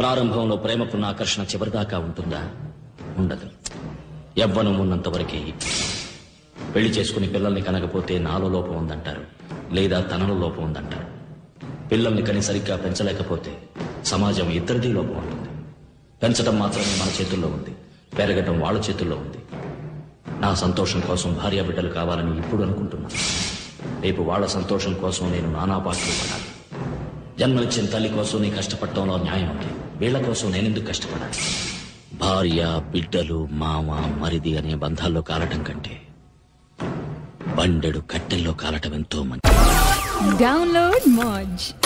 ప్రారంభంలో ప్రేమకున్న ఆకర్షణ చివరిదాకా ఉంటుందా ఉండదు యవ్వనం ఉన్నంత వరకే పెళ్లి చేసుకుని పిల్లల్ని కనకపోతే నాలో లోపం ఉందంటారు లేదా తనలో లోపం ఉందంటారు పిల్లల్ని కని సరిగ్గా పెంచలేకపోతే సమాజం ఇద్దరిది లోపం ఉంటుంది పెంచడం మాత్రమే మన చేతుల్లో ఉంది పెరగటం వాళ్ళ చేతుల్లో ఉంది నా సంతోషం కోసం భార్య బిడ్డలు కావాలని ఇప్పుడు అనుకుంటున్నాను రేపు వాళ్ళ సంతోషం కోసం నేను నానా పాటలు పడాలి జన్మనిచ్చిన తల్లి కోసం నీ కష్టపడటంలో న్యాయం ఉంది వీళ్ళ కోసం నేనెందుకు కష్టపడాలి భార్య బిడ్డలు మామ మరిది అనే బంధాల్లో కాలటం కంటే బండెడు కట్టెల్లో కాలటం ఎంతో మంచి Download Moj.